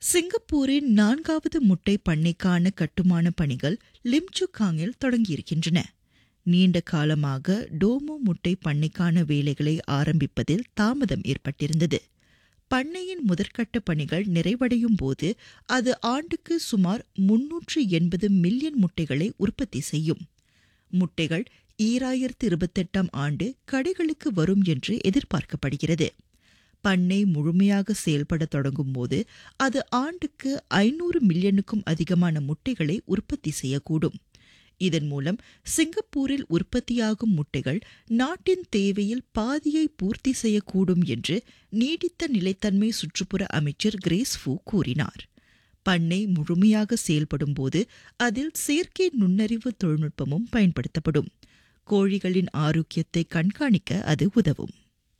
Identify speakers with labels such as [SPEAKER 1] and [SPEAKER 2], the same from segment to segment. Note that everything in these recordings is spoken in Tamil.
[SPEAKER 1] சிங்கப்பூரின் நான்காவது முட்டை பண்ணைக்கான கட்டுமான பணிகள் லிம்சுகாங்கில் தொடங்கியிருக்கின்றன நீண்ட காலமாக டோமோ முட்டை பண்ணைக்கான வேலைகளை ஆரம்பிப்பதில் தாமதம் ஏற்பட்டிருந்தது பண்ணையின் முதற்கட்ட பணிகள் நிறைவடையும் போது அது ஆண்டுக்கு சுமார் முன்னூற்று எண்பது மில்லியன் முட்டைகளை உற்பத்தி செய்யும் முட்டைகள் ஈராயிரத்து இருபத்தெட்டாம் ஆண்டு கடைகளுக்கு வரும் என்று எதிர்பார்க்கப்படுகிறது பண்ணை முழுமையாக செயல்பட தொடங்கும் போது அது ஆண்டுக்கு ஐநூறு மில்லியனுக்கும் அதிகமான முட்டைகளை உற்பத்தி செய்யக்கூடும் இதன் மூலம் சிங்கப்பூரில் உற்பத்தியாகும் முட்டைகள் நாட்டின் தேவையில் பாதியை பூர்த்தி செய்யக்கூடும் என்று நீடித்த நிலைத்தன்மை சுற்றுப்புற அமைச்சர் கிரேஸ் ஃபூ கூறினார் பண்ணை முழுமையாக செயல்படும் போது அதில் செயற்கை நுண்ணறிவு தொழில்நுட்பமும் பயன்படுத்தப்படும் கோழிகளின் ஆரோக்கியத்தை கண்காணிக்க அது உதவும்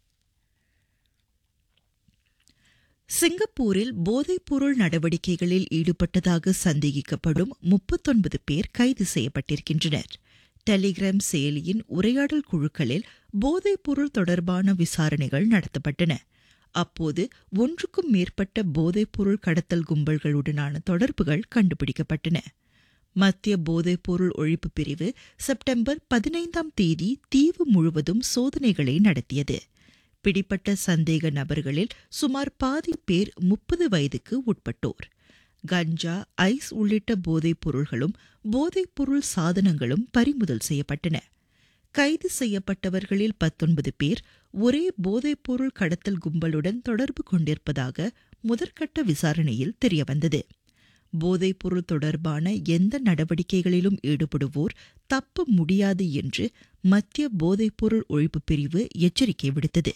[SPEAKER 1] சிங்கப்பூரில் போதைப்பொருள் நடவடிக்கைகளில் ஈடுபட்டதாக சந்தேகிக்கப்படும் முப்பத்தொன்பது பேர் கைது செய்யப்பட்டிருக்கின்றனர் டெலிகிராம் செயலியின் உரையாடல் குழுக்களில் போதைப்பொருள் தொடர்பான விசாரணைகள் நடத்தப்பட்டன அப்போது ஒன்றுக்கும் மேற்பட்ட போதைப்பொருள் கடத்தல் கும்பல்களுடனான தொடர்புகள் கண்டுபிடிக்கப்பட்டன மத்திய போதைப்பொருள் ஒழிப்பு பிரிவு செப்டம்பர் பதினைந்தாம் தேதி தீவு முழுவதும் சோதனைகளை நடத்தியது பிடிப்பட்ட சந்தேக நபர்களில் சுமார் பாதி பேர் முப்பது வயதுக்கு உட்பட்டோர் கஞ்சா ஐஸ் உள்ளிட்ட போதைப் பொருள்களும் போதைப் பொருள் சாதனங்களும் பறிமுதல் செய்யப்பட்டன கைது செய்யப்பட்டவர்களில் பத்தொன்பது பேர் ஒரே போதைப் பொருள் கடத்தல் கும்பலுடன் தொடர்பு கொண்டிருப்பதாக முதற்கட்ட விசாரணையில் தெரியவந்தது போதைப் பொருள் தொடர்பான எந்த நடவடிக்கைகளிலும் ஈடுபடுவோர் தப்ப முடியாது என்று மத்திய போதைப்பொருள் ஒழிப்பு பிரிவு எச்சரிக்கை விடுத்தது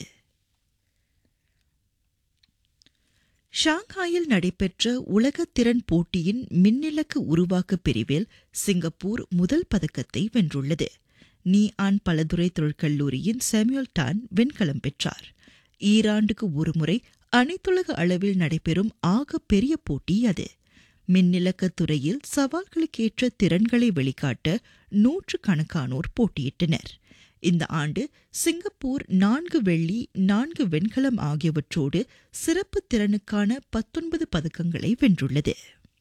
[SPEAKER 1] ஷாங்காயில் நடைபெற்ற உலக திறன் போட்டியின் மின்னிலக்கு உருவாக்க பிரிவில் சிங்கப்பூர் முதல் பதக்கத்தை வென்றுள்ளது நீ ஆன் பலதுறை தொழிற்கல்லூரியின் சாமுவல் டான் வெண்கலம் பெற்றார் ஈராண்டுக்கு ஒருமுறை அனைத்துலக அளவில் நடைபெறும் ஆக பெரிய போட்டி அது மின்னிலக்க துறையில் சவால்களுக்கேற்ற திறன்களை வெளிக்காட்ட நூற்று கணக்கானோர் போட்டியிட்டனர் இந்த ஆண்டு சிங்கப்பூர் நான்கு வெள்ளி நான்கு வெண்கலம் ஆகியவற்றோடு சிறப்பு திறனுக்கான பத்தொன்பது பதக்கங்களை வென்றுள்ளது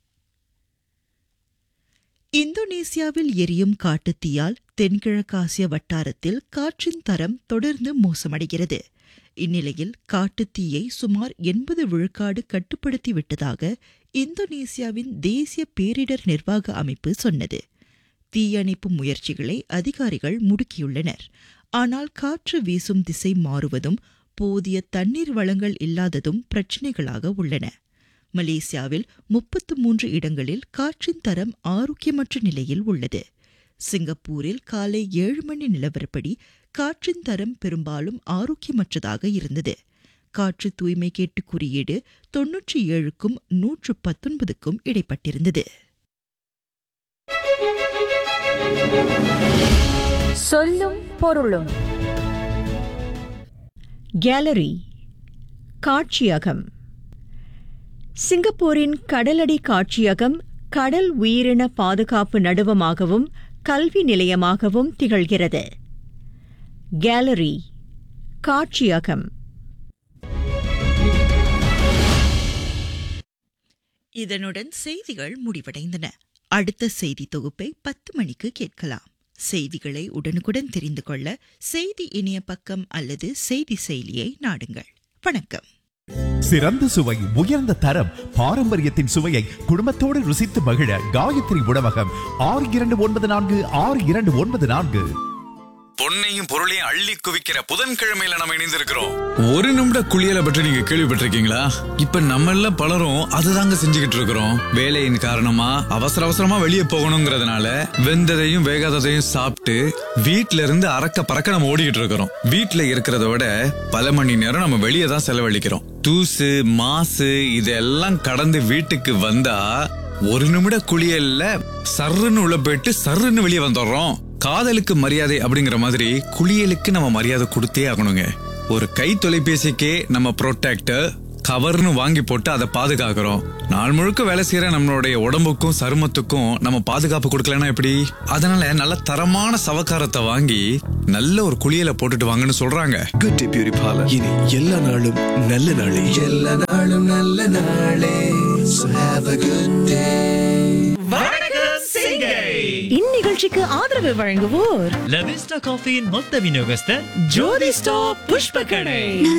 [SPEAKER 1] இந்தோனேசியாவில் எரியும் காட்டுத்தீயால் தென்கிழக்காசிய வட்டாரத்தில் காற்றின் தரம் தொடர்ந்து மோசமடைகிறது இந்நிலையில் காட்டுத்தீயை சுமார் எண்பது விழுக்காடு கட்டுப்படுத்தி விட்டதாக இந்தோனேசியாவின் தேசிய பேரிடர் நிர்வாக அமைப்பு சொன்னது தீயணைப்பு முயற்சிகளை அதிகாரிகள் முடுக்கியுள்ளனர் ஆனால் காற்று வீசும் திசை மாறுவதும் போதிய தண்ணீர் வளங்கள் இல்லாததும் பிரச்சினைகளாக உள்ளன மலேசியாவில் முப்பத்து மூன்று இடங்களில் காற்றின் தரம் ஆரோக்கியமற்ற நிலையில் உள்ளது சிங்கப்பூரில் காலை ஏழு மணி நிலவரப்படி காற்றின் தரம் பெரும்பாலும் ஆரோக்கியமற்றதாக இருந்தது காற்று தூய்மை கேட்டு குறியீடு தொன்னூற்றி ஏழுக்கும் நூற்று பத்தொன்பதுக்கும் இடைப்பட்டிருந்தது
[SPEAKER 2] சொல்லும் பொருளும்
[SPEAKER 3] கேலரி காட்சியகம் சிங்கப்பூரின் கடலடி காட்சியகம் கடல் உயிரின பாதுகாப்பு நடுவமாகவும் கல்வி நிலையமாகவும் திகழ்கிறது கேலரி காட்சியகம்
[SPEAKER 1] இதனுடன் செய்திகள் முடிவடைந்தன அடுத்த செய்தி தொகுப்பை பத்து மணிக்கு கேட்கலாம் செய்திகளை உடனுக்குடன் தெரிந்து கொள்ள செய்தி இணைய பக்கம் அல்லது செய்தி செயலியை நாடுங்கள் வணக்கம்
[SPEAKER 4] சிறந்த சுவை உயர்ந்த தரம் பாரம்பரியத்தின் சுவையை குடும்பத்தோடு ருசித்து மகிழ காயத்ரி உணவகம் ஆறு இரண்டு ஒன்பது நான்கு ஆறு இரண்டு ஒன்பது நான்கு
[SPEAKER 5] பொன்னையும் பொருளையும் அள்ளி குவிக்கிற புதன்கிழமையில நம்ம இணைந்திருக்கிறோம் ஒரு நிமிட குளியலை பற்றி நீங்க கேள்விப்பட்டிருக்கீங்களா இப்ப நம்ம எல்லாம் பலரும் அதுதாங்க செஞ்சுக்கிட்டு இருக்கிறோம் வேலையின் காரணமா அவசர அவசரமா வெளியே போகணுங்கிறதுனால வெந்ததையும் வேகாததையும் சாப்பிட்டு வீட்ல இருந்து அறக்க பறக்க நம்ம ஓடிக்கிட்டு இருக்கிறோம் வீட்ல இருக்கிறத விட பல மணி நேரம் நம்ம வெளியே தான் செலவழிக்கிறோம் தூசு மாசு இதெல்லாம் கடந்து வீட்டுக்கு வந்தா ஒரு நிமிட குளியல்ல சர்ருன்னு உள்ள போயிட்டு சர்ருன்னு வெளியே வந்துடுறோம் காதலுக்கு மரியாதை அப்படிங்கிற மாதிரி குளியலுக்கு நம்ம மரியாதை கொடுத்தே ஆகணுங்க ஒரு கை தொலைபேசிக்கே நம்ம ப்ரொடெக்டர் கவர்னு வாங்கி போட்டு அதை பாதுகாக்கிறோம் நாள் முழுக்க வேலை செய்யற நம்மளுடைய உடம்புக்கும் சருமத்துக்கும் நம்ம பாதுகாப்பு கொடுக்கலன்னா எப்படி அதனால நல்ல தரமான சவக்காரத்தை வாங்கி நல்ல ஒரு குளியலை போட்டுட்டு வாங்கன்னு சொல்றாங்க
[SPEAKER 6] குட் டே பியூரி பார்லர் இனி எல்லா நாளும் நல்ல நாளே எல்லா நாளும் நல்ல நாளே So have a good day.
[SPEAKER 3] இந்நிகழ்ச்சிக்கு ஆதரவு வழங்குவோர்
[SPEAKER 7] லவிஸ்டா காஃபியின் மொத்த விநியோகஸ்தர் ஜோதி ஸ்டாப் புஷ்ப கடை